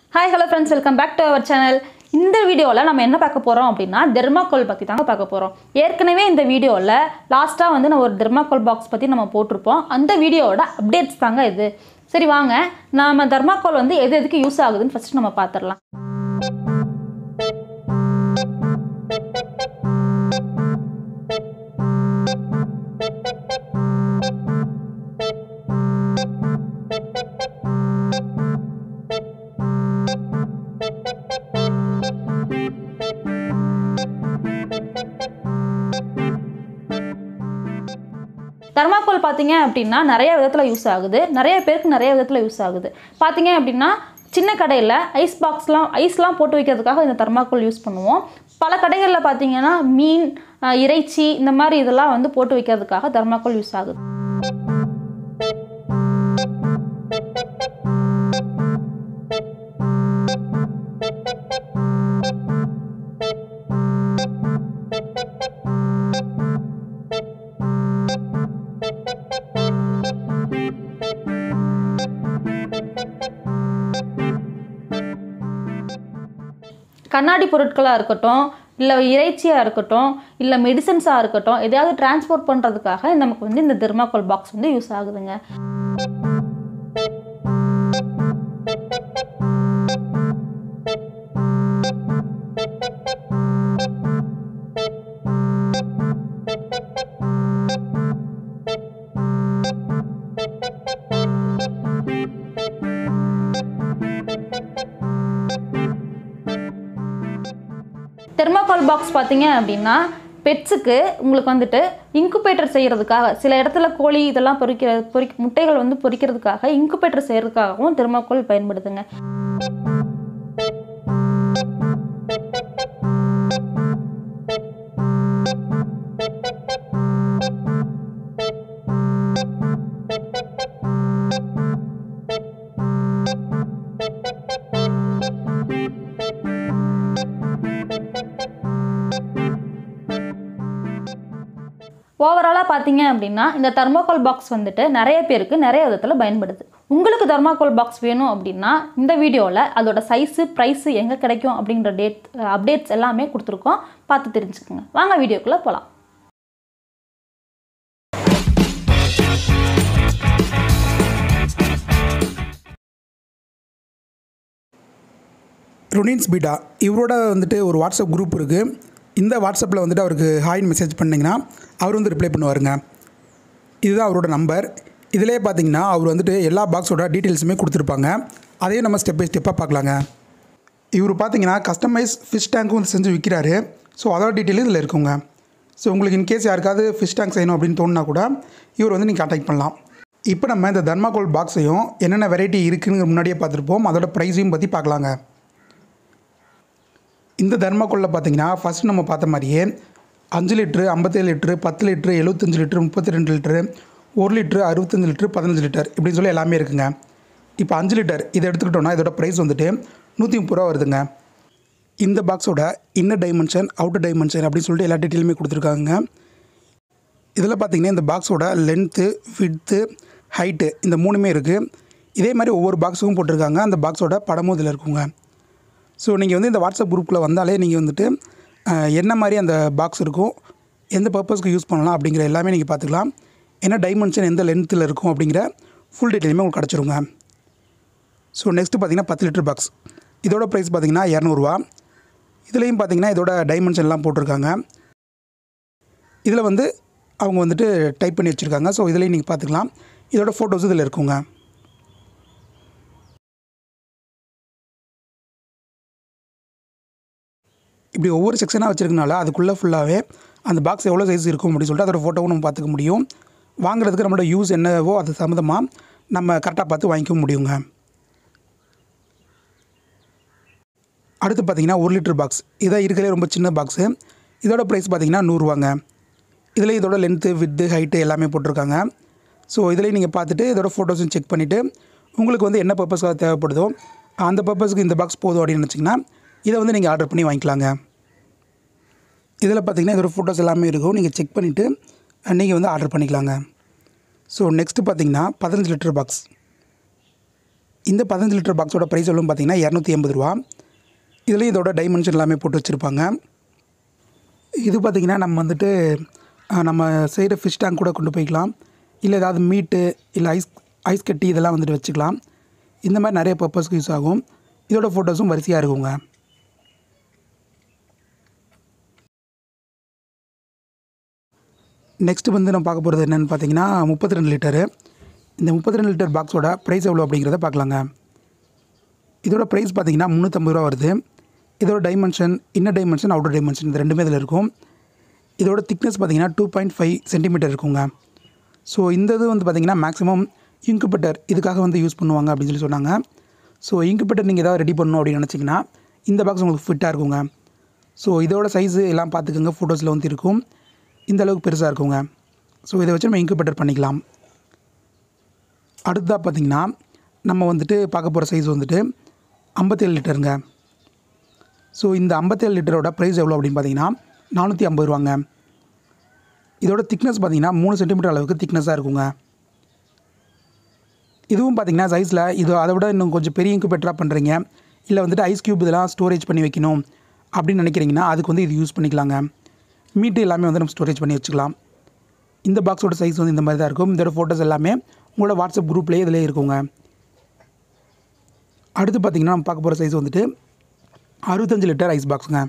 hi hello friends welcome back to our channel இந்த வீடியோவில் நம்ம என்ன பார்க்க போகிறோம் அப்படின்னா தெர்மாக்கோல் பற்றி தாங்க பார்க்க போகிறோம் ஏற்கனவே இந்த வீடியோவில் லாஸ்ட்டாக வந்து நான் ஒரு தெர்மாக்கோல் பாக்ஸ் பற்றி நம்ம போட்டிருப்போம் அந்த வீடியோவோட அப்டேட்ஸ் தாங்க இது சரி வாங்க நாம தெர்மாக்கோல் வந்து எது எதுக்கு யூஸ் ஆகுதுன்னு ஃபஸ்ட்டு நம்ம பார்த்துடலாம் தெர்மாக்கோல் பார்த்தீங்க அப்படின்னா நிறைய விதத்தில் யூஸ் ஆகுது நிறைய பேருக்கு நிறைய விதத்தில் யூஸ் ஆகுது பார்த்தீங்க அப்படின்னா சின்ன கடையில் ஐஸ் பாக்ஸ்லாம் ஐஸ்லாம் போட்டு வைக்கிறதுக்காக இந்த தெர்மாக்கோல் யூஸ் பண்ணுவோம் பல கடைகளில் பார்த்தீங்கன்னா மீன் அஹ், இறைச்சி இந்த மாதிரி இதெல்லாம் வந்து போட்டு வைக்கிறதுக்காக தெர்மாக்கோல் யூஸ் ஆகுது கண்ணாடி பொருட்களாக இருக்கட்டும் இல்லை இறைச்சியாக இருக்கட்டும் இல்லை மெடிசன்ஸாக இருக்கட்டும் எதையாவது டிரான்ஸ்போர்ட் பண்ணுறதுக்காக நமக்கு வந்து இந்த தெர்மாக்கோல் பாக்ஸ் வந்து யூஸ் ஆகுதுங்க தெர்மாக்கோல் பாக்ஸ் பார்த்தீங்க அப்படின்னா பெட்ஸுக்கு உங்களுக்கு வந்துட்டு இன்குபேட்டர் செய்கிறதுக்காக சில இடத்துல கோழி இதெல்லாம் பொறிக்கிற பொறி முட்டைகள் வந்து பொறிக்கிறதுக்காக இன்குபேட்டர் செய்கிறதுக்காகவும் தெர்மாக்கோல் பயன்படுதுங்க ஓவராலாக பார்த்தீங்க அப்படின்னா இந்த தெர்மாக்கோல் பாக்ஸ் வந்துட்டு நிறைய பேருக்கு நிறைய விதத்தில் பயன்படுது உங்களுக்கு தெர்மாக்கோல் பாக்ஸ் வேணும் அப்படின்னா இந்த வீடியோவில் அதோட சைஸு ப்ரைஸு எங்கே கிடைக்கும் அப்படிங்கிற டேட் அப்டேட்ஸ் எல்லாமே கொடுத்துருக்கோம் பார்த்து தெரிஞ்சுக்கோங்க வாங்க வீடியோக்குள்ளே போகலாம் ரொனின்ஸ் பீடா இவரோட வந்துட்டு ஒரு வாட்ஸ்அப் குரூப் இருக்குது இந்த வாட்ஸ்அப்பில் வந்துட்டு அவருக்கு ஹாய்னு மெசேஜ் பண்ணிங்கன்னா அவர் வந்து ரிப்ளை பண்ணுவாருங்க இதுதான் அவரோட நம்பர் இதிலே பார்த்தீங்கன்னா அவர் வந்துட்டு எல்லா பாக்ஸோட டீட்டெயில்ஸுமே கொடுத்துருப்பாங்க அதையும் நம்ம ஸ்டெப் பை ஸ்டெப்பாக பார்க்கலாங்க இவர் பார்த்தீங்கன்னா கஸ்டமைஸ் ஃபிஷ் டேங்க்கும் வந்து செஞ்சு விற்கிறாரு ஸோ அதோட டீட்டெயிலும் இதில் இருக்குங்க ஸோ உங்களுக்கு இன்கேஸ் யாருக்காவது ஃபிஷ் டேங்க் செய்யணும் அப்படின்னு தோணுனா கூட இவர் வந்து நீங்கள் கான்டாக்ட் பண்ணலாம் இப்போ நம்ம இந்த தர்மாகோல் பாக்ஸையும் என்னென்ன வெரைட்டி இருக்குன்னு முன்னாடியே பார்த்துருப்போம் அதோட ப்ரைஸையும் பற்றி பார்க்கலாங்க இந்த தர்மாக்கோலில் பார்த்தீங்கன்னா ஃபஸ்ட் நம்ம பார்த்த மாதிரியே அஞ்சு லிட்ரு ஐம்பத்தேழு லிட்ரு பத்து லிட்ரு எழுபத்தஞ்சு லிட்ரு முப்பத்தி ரெண்டு லிட்ரு ஒரு லிட்ரு அறுபத்தஞ்சு லிட்ரு பதினஞ்சு லிட்டர் இப்படின்னு சொல்லி எல்லாமே இருக்குங்க இப்போ அஞ்சு லிட்டர் இதை எடுத்துக்கிட்டோம்னா இதோட ப்ரைஸ் வந்துட்டு நூற்றி முப்பது ரூபா வருதுங்க இந்த பாக்ஸோட இன்னர் டைமென்ஷன் அவுட்டர் டைமென்ஷன் அப்படின்னு சொல்லிட்டு எல்லா டீட்டெயிலுமே கொடுத்துருக்காங்க இதில் பார்த்தீங்கன்னா இந்த பாக்ஸோட லென்த்து விட்த்து ஹைட்டு இந்த மூணுமே இருக்குது இதே மாதிரி ஒவ்வொரு பாக்ஸுக்கும் போட்டிருக்காங்க அந்த பாக்ஸோட படமும் இதில் இருக்குங்க ஸோ நீங்கள் வந்து இந்த வாட்ஸ்அப் குரூப்பில் வந்தாலே நீங்கள் வந்துட்டு அஹ், என்ன மாதிரி அந்த பாக்ஸ் இருக்கும் எந்த பர்பஸ்க்கு யூஸ் பண்ணலாம் அப்படிங்கிற எல்லாமே நீங்கள் பார்த்துக்கலாம் என்ன டைமென்ஷன் எந்த லென்த்தில் இருக்கும் அப்படிங்கிற ஃபுல் டீட்டெயிலுமே உங்களுக்கு கிடச்சிருங்க ஸோ நெக்ஸ்ட்டு பார்த்தீங்கன்னா பத்து லிட்டர் பாக்ஸ் இதோட ப்ரைஸ் பார்த்தீங்கன்னா இரநூறுவா இதுலேயும் பார்த்தீங்கன்னா இதோட டைமென்ஷன்லாம் போட்டிருக்காங்க இதில் வந்து அவங்க வந்துட்டு டைப் பண்ணி வச்சுருக்காங்க ஸோ இதுலேயும் நீங்கள் பார்த்துக்கலாம் இதோட ஃபோட்டோஸ் இதில் இருக்குங்க இப்படி ஒவ்வொரு செக்ஷனாக வச்சுருக்கனால அதுக்குள்ளே ஃபுல்லாகவே அந்த பாக்ஸ் எவ்வளோ சைஸ் இருக்கும் அப்படின்னு சொல்லிட்டு அதோட ஃபோட்டோவும் நம்ம பார்த்துக்க முடியும் வாங்குறதுக்கு நம்மளோட யூஸ் என்னவோ அது சம்மந்தமாக நம்ம கரெக்டாக பார்த்து வாங்கிக்க முடியுங்க அடுத்து பார்த்தீங்கன்னா ஒரு லிட்டர் பாக்ஸ் இதான் இருக்கிறதே ரொம்ப சின்ன பாக்ஸு இதோட ப்ரைஸ் பார்த்தீங்கன்னா நூறுரூவாங்க இதில் இதோட லென்த்து வித்து ஹைட்டு எல்லாமே போட்டிருக்காங்க ஸோ இதுலேயும் நீங்கள் பார்த்துட்டு இதோட ஃபோட்டோஸும் செக் பண்ணிவிட்டு உங்களுக்கு வந்து என்ன பர்பஸ்க்காக தேவைப்படுதோ அந்த பர்பஸ்க்கு இந்த பாக்ஸ் போதும் அப்படின்னு நினச்சிங்கன்னா இதை வந்து நீங்கள் ஆர்டர் பண்ணி வாங்கிக்கலாங்க இதில் பார்த்தீங்கன்னா இதோட ஃபோட்டோஸ் எல்லாமே இருக்கும் நீங்கள் செக் பண்ணிவிட்டு நீங்கள் வந்து ஆர்டர் பண்ணிக்கலாங்க ஸோ நெக்ஸ்ட்டு பார்த்தீங்கன்னா பதினஞ்சு லிட்டர் பாக்ஸ் இந்த பதினஞ்சு லிட்டர் பாக்ஸோட ப்ரைஸ் எவ்வளோன்னு பார்த்தீங்கன்னா இரநூத்தி எண்பது ரூபா இதுலேயும் இதோட டைமென்ஷன் எல்லாமே போட்டு வச்சுருப்பாங்க இது பார்த்திங்கன்னா நம்ம வந்துட்டு அஹ், நம்ம செய்கிற ஃபிஷ் டேங்க் கூட கொண்டு போய்க்கலாம் இல்லை ஏதாவது மீட்டு இல்லை ஐஸ் ஐஸ் கட்டி இதெல்லாம் வந்துட்டு வச்சுக்கலாம் இந்த மாதிரி நிறைய பர்பஸ்க்கு யூஸ் ஆகும் இதோட ஃபோட்டோஸும் வரிசையாக இருக்குங்க நெக்ஸ்ட் வந்து நம்ம பார்க்க போகிறது என்னென்னு பார்த்தீங்கன்னா முப்பத்தி ரெண்டு லிட்டரு இந்த முப்பத்தி ரெண்டு லிட்டர் பாக்ஸோட ப்ரைஸ் எவ்வளோ அப்படிங்கிறத பார்க்கலாங்க இதோட ப்ரைஸ் பார்த்தீங்கன்னா முந்நூற்றம்பது ரூபா வருது இதோட dimension inner dimension outer dimension இந்த ரெண்டுமே இதில் இருக்கும் இதோட திக்னஸ் பார்த்தீங்கன்னா டூ பாயிண்ட் ஃபைவ் சென்டிமீட்டர் இருக்குங்க ஸோ இந்த இது வந்து பார்த்தீங்கன்னா மேக்ஸிமம் இன்குபேட்டர் இதுக்காக வந்து யூஸ் பண்ணுவாங்க அப்படின்னு சொல்லி சொன்னாங்க ஸோ இன்குபேட்டர் நீங்கள் ஏதாவது ரெடி பண்ணணும் அப்படின்னு நினச்சிங்கன்னா இந்த பாக்ஸ் உங்களுக்கு ஃபிட்டாக இருக்குங்க ஸோ இதோட சைஸு எல்லாம் பார்த்துக்கோங்க ஃபோட்டோஸில் வந்து இருக்கும் இந்த அளவுக்கு பெருசாக இருக்குங்க ஸோ இதை வச்சு நம்ம இன்குபேட்டர் பண்ணிக்கலாம் அடுத்ததாக பார்த்தீங்கன்னா நம்ம வந்துட்டு பார்க்க போகிற சைஸ் வந்துட்டு ஐம்பத்தேழு லிட்டருங்க ஸோ இந்த ஐம்பத்தேழு லிட்டரோட ப்ரைஸ் எவ்வளோ அப்படின்னு பார்த்தீங்கன்னா நானூற்றி ஐம்பது ரூபாங்க இதோட திக்னஸ் பார்த்தீங்கன்னா மூணு சென்டிமீட்டர் அளவுக்கு திக்னஸாக இருக்குங்க இதுவும் பார்த்தீங்கன்னா சைஸில் இது அதை விட இன்னும் கொஞ்சம் பெரிய இன்குபேட்டராக பண்ணுறீங்க இல்லை வந்துட்டு ஐஸ் க்யூப் இதெல்லாம் ஸ்டோரேஜ் பண்ணி வைக்கணும் அப்படின்னு நினைக்கிறீங்கன்னா அதுக்கு வந்து இது யூஸ் பண்ணிக்கலாங்க மீட்டு எல்லாமே வந்து நம்ம ஸ்டோரேஜ் பண்ணி வச்சுக்கலாம் இந்த பாக்ஸோட சைஸ் வந்து இந்த மாதிரி தான் இருக்கும் இதோட ஃபோட்டோஸ் எல்லாமே உங்களோட வாட்ஸ்அப் குரூப்லேயே இதிலே இருக்குங்க அடுத்து பார்த்தீங்கன்னா நம்ம பார்க்க போகிற சைஸ் வந்துட்டு அறுபத்தஞ்சு லிட்டர் ஐஸ் பாக்ஸுங்க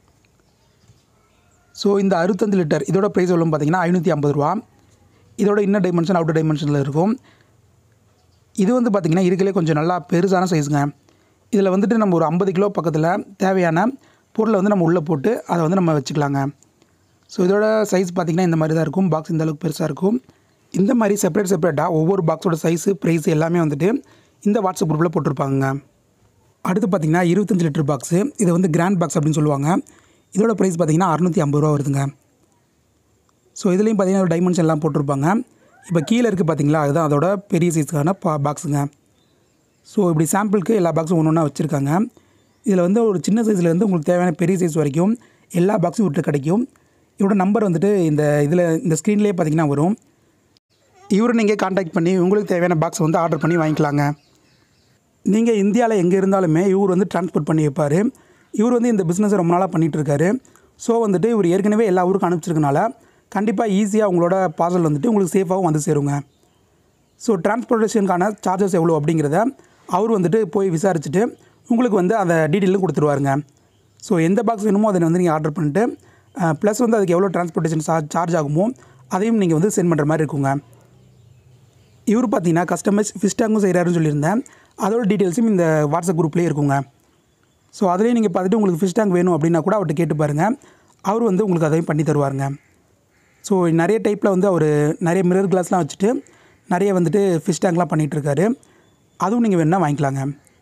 ஸோ இந்த அறுபத்தஞ்சு லிட்டர் இதோட ப்ரைஸ் எவ்வளோன்னு பார்த்தீங்கன்னா ஐநூற்றி ஐம்பது ரூபா இதோட இன்னர் டைமென்ஷன் அவுட்டர் டைமென்ஷனில் இருக்கும் இது வந்து பார்த்திங்கன்னா இருக்கலே கொஞ்சம் நல்லா பெருசான சைஸுங்க இதில் வந்துட்டு நம்ம ஒரு ஐம்பது கிலோ பக்கத்தில் தேவையான பொருளை வந்து நம்ம உள்ளே போட்டு அதை வந்து நம்ம வச்சுக்கலாங்க ஸோ இதோட சைஸ் பார்த்திங்கன்னா இந்த மாதிரி தான் இருக்கும் பாக்ஸ் இந்த அளவுக்கு பெருசாக இருக்கும் இந்த மாதிரி செப்பரேட் செப்பரேட்டாக ஒவ்வொரு பாக்ஸோட சைஸு ப்ரைஸ் எல்லாமே வந்துட்டு இந்த வாட்ஸ்அப் குரூப்பில் போட்டிருப்பாங்க அடுத்து பார்த்திங்கன்னா இருபத்தஞ்சு லிட்டர் பாக்ஸு இது வந்து கிராண்ட் பாக்ஸ் அப்படின்னு சொல்லுவாங்க இதோட ப்ரைஸ் பார்த்திங்கன்னா அறநூற்றி ஐம்பது ரூபா வருதுங்க ஸோ இதுலேயும் பார்த்தீங்கன்னா டைமென்ஷன் எல்லாம் போட்டிருப்பாங்க இப்போ கீழே இருக்குது பார்த்தீங்களா அதுதான் அதோட பெரிய சைஸுக்கான பா பாக்ஸுங்க ஸோ இப்படி சாம்பிளுக்கு எல்லா பாக்ஸும் ஒன்று ஒன்றா வச்சுருக்காங்க இதில் வந்து ஒரு சின்ன சைஸ்லேருந்து உங்களுக்கு தேவையான பெரிய சைஸ் வரைக்கும் எல்லா பாக்ஸும் விட்டு கிடைக்கும் இதோட நம்பர் வந்துட்டு இந்த இதில் இந்த ஸ்க்ரீன்லேயே பார்த்தீங்கன்னா வரும் இவரை நீங்கள் காண்டாக்ட் பண்ணி உங்களுக்கு தேவையான பாக்ஸ் வந்து ஆர்டர் பண்ணி வாங்கிக்கலாங்க நீங்கள் இந்தியாவில் எங்கே இருந்தாலுமே இவர் வந்து டிரான்ஸ்போர்ட் பண்ணி வைப்பார் இவர் வந்து இந்த பிஸ்னஸை ரொம்ப நாளாக பண்ணிகிட்டு இருக்காரு ஸோ வந்துட்டு இவர் ஏற்கனவே எல்லா ஊருக்கும் அனுப்பிச்சிருக்கனால கண்டிப்பாக ஈஸியாக உங்களோட பார்சல் வந்துட்டு உங்களுக்கு சேஃபாகவும் வந்து சேருங்க ஸோ டிரான்ஸ்போர்ட்டேஷனுக்கான சார்ஜஸ் எவ்வளோ அப்படிங்கிறத அவர் வந்துட்டு போய் விசாரிச்சுட்டு உங்களுக்கு வந்து அந்த டீட்டெயிலும் கொடுத்துருவாருங்க ஸோ எந்த பாக்ஸ் வேணுமோ அதை வந்து நீங்கள் ஆர்டர் பண்ணிட்டு ப்ளஸ் வந்து அதுக்கு எவ்வளோ டிரான்ஸ்போர்ட்டேஷன் சார்ஜ் சார்ஜ் ஆகுமோ அதையும் நீங்கள் வந்து சென்ட் பண்ணுற மாதிரி இருக்குங்க இவர் பார்த்தீங்கன்னா கஸ்டமர்ஸ் ஃபிஷ் டேங்கும் செய்கிறாருன்னு சொல்லியிருந்தேன் அதோட டீட்டெயில்ஸும் இந்த வாட்ஸ்அப் குரூப்லேயே இருக்குங்க ஸோ அதிலேயே நீங்கள் பார்த்துட்டு உங்களுக்கு ஃபிஷ் டேங்க் வேணும் அப்படின்னா கூட அவர்கிட்ட கேட்டு பாருங்கள் அவர் வந்து உங்களுக்கு அதையும் பண்ணி தருவாருங்க ஸோ நிறைய டைப்பில் வந்து அவர் நிறைய மிரர் கிளாஸ்லாம் வச்சுட்டு நிறைய வந்துட்டு ஃபிஷ் டேங்க்லாம் பண்ணிகிட்டு இருக்காரு அதுவும் நீங்கள் வேணால் வாங்கிக்கலாங்க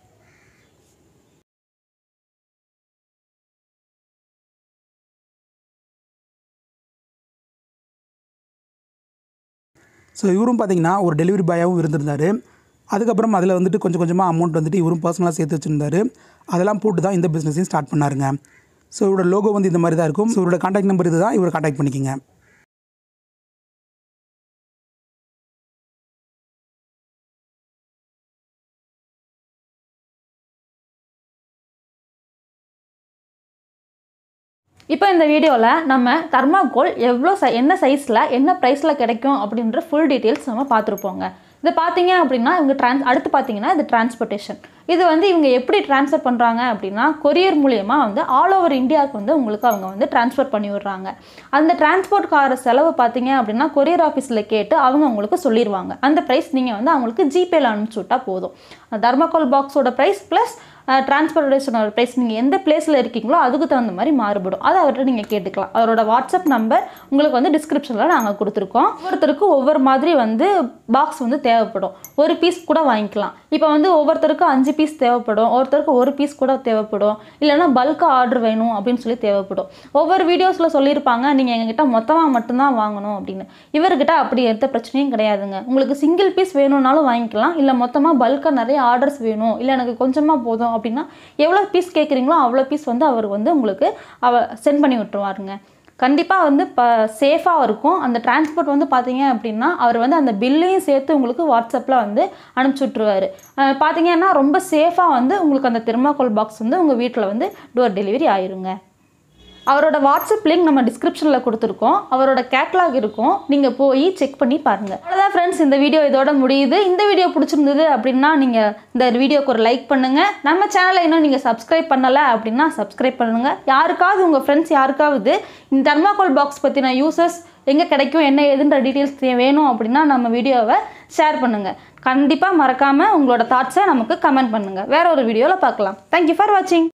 ஸோ இவரும் பார்த்தீங்கன்னா ஒரு டெலிவரி பாயாகவும் இருந்திருந்தார் அதுக்கப்புறம் அதில் வந்துட்டு கொஞ்சம் கொஞ்சமாக அமௌண்ட் வந்துட்டு இவரும் பர்சனலாக சேர்த்து வச்சுருந்தாரு அதெல்லாம் போட்டு தான் இந்த பிஸ்னஸையும் ஸ்டார்ட் பண்ணாருங்க ஸோ இவரோட லோகோ வந்து இந்த மாதிரி தான் இருக்கும் ஸோ இவரோட காண்டாக்ட் நம்பர் இது தான் இவரை காண்டாக்ட் பண்ணிக்கோங்க இப்போ இந்த வீடியோவில் நம்ம தர்மாக்கோல் எவ்வளோ சை என்ன சைஸில் என்ன ப்ரைஸில் கிடைக்கும் அப்படின்ற ஃபுல் டீட்டெயில்ஸ் நம்ம பார்த்துருப்போங்க இது பார்த்தீங்க அப்படின்னா இவங்க ட்ரான்ஸ் அடுத்து பார்த்தீங்கன்னா இது டிரான்ஸ்போர்ட்டேஷன் இது வந்து இவங்க எப்படி ட்ரான்ஸ்ஃபர் பண்ணுறாங்க அப்படின்னா கொரியர் மூலியமா வந்து ஆல் ஓவர் இந்தியாவுக்கு வந்து உங்களுக்கு அவங்க வந்து ட்ரான்ஸ்ஃபர் பண்ணி விடுறாங்க அந்த டிரான்ஸ்போர்ட் கார செலவு பார்த்தீங்க அப்படின்னா கொரியர் ஆஃபீஸில் கேட்டு அவங்க உங்களுக்கு சொல்லிடுவாங்க அந்த ப்ரைஸ் நீங்கள் வந்து அவங்களுக்கு ஜிபேல அனுப்பிச்சி விட்டா போதும் தர்மாக்கோல் பாக்ஸோட ப்ரைஸ் ப்ளஸ் டிரான்ஸ்போர்ட்டேஷனோட ப்ரைஸ் நீங்கள் எந்த பிளேஸில் இருக்கீங்களோ அதுக்கு தகுந்த மாதிரி மாறுபடும் அதை அவர்கிட்ட நீங்கள் கேட்டுக்கலாம் அவரோட வாட்ஸ்அப் நம்பர் உங்களுக்கு வந்து டிஸ்கிரிப்ஷனில் நாங்கள் கொடுத்துருக்கோம் ஒவ்வொருத்தருக்கு ஒவ்வொரு மாதிரி வந்து பாக்ஸ் வந்து தேவைப்படும் ஒரு பீஸ் கூட வாங்கிக்கலாம் இப்போ வந்து ஒவ்வொருத்தருக்கு அஞ்சு பீஸ் தேவைப்படும் ஒருத்தருக்கு ஒரு பீஸ் கூட தேவைப்படும் இல்லைன்னா பல்காக ஆர்டர் வேணும் அப்படின்னு சொல்லி தேவைப்படும் ஒவ்வொரு வீடியோஸில் சொல்லியிருப்பாங்க நீங்கள் எங்ககிட்ட மொத்தமாக மட்டும்தான் வாங்கணும் அப்படின்னு இவர்கிட்ட அப்படி எந்த பிரச்சனையும் கிடையாதுங்க உங்களுக்கு சிங்கிள் பீஸ் வேணும்னாலும் வாங்கிக்கலாம் இல்லை மொத்தமாக பல்காக நிறைய ஆர்டர்ஸ் வேணும் இல்லை எனக்கு கொஞ்சமாக போதும் அப்படின்னா எவ்வளோ பீஸ் கேட்குறீங்களோ அவ்வளோ பீஸ் வந்து அவர் வந்து உங்களுக்கு அவ சென்ட் பண்ணி விட்டுருவாருங்க கண்டிப்பாக வந்து இப்போ சேஃபாக இருக்கும் அந்த டிரான்ஸ்போர்ட் வந்து பார்த்தீங்க அப்படின்னா அவர் வந்து அந்த பில்லையும் சேர்த்து உங்களுக்கு வாட்ஸ்அப்பில் வந்து அனுப்பிச்சி விட்ருவாரு அஹ் பார்த்தீங்கன்னா ரொம்ப சேஃபாக வந்து உங்களுக்கு அந்த தெர்மாக்கோல் பாக்ஸ் வந்து உங்கள் வீட்டில் வந்து டோர் டெலிவரி ஆயிருங்க அவரோட வாட்ஸ்அப் லிங்க் நம்ம டிஸ்கிரிப்ஷனில் கொடுத்துருக்கோம் அவரோட கேட்லாக் இருக்கும் நீங்கள் போய் செக் பண்ணி பாருங்கள் அவ்வளோதான் ஃப்ரெண்ட்ஸ் இந்த வீடியோ இதோட முடியுது இந்த வீடியோ பிடிச்சிருந்தது அப்படின்னா நீங்கள் இந்த வீடியோக்கு ஒரு லைக் பண்ணுங்கள் நம்ம சேனலை இன்னும் நீங்கள் சப்ஸ்கிரைப் பண்ணலை அப்படின்னா சப்ஸ்கிரைப் பண்ணுங்கள் யாருக்காவது உங்கள் ஃப்ரெண்ட்ஸ் யாருக்காவது இந்த தர்மாகோல் பாக்ஸ் பற்றின யூசஸ் எங்கே கிடைக்கும் என்ன ஏதுன்ற டீட்டெயில்ஸ் வேணும் அப்படின்னா நம்ம வீடியோவை ஷேர் பண்ணுங்கள் கண்டிப்பாக மறக்காமல் உங்களோட தாட்ஸை நமக்கு கமெண்ட் பண்ணுங்கள் வேற ஒரு வீடியோவில் பார்க்கலாம் தேங்க்யூ ஃபார் வாட்சிங்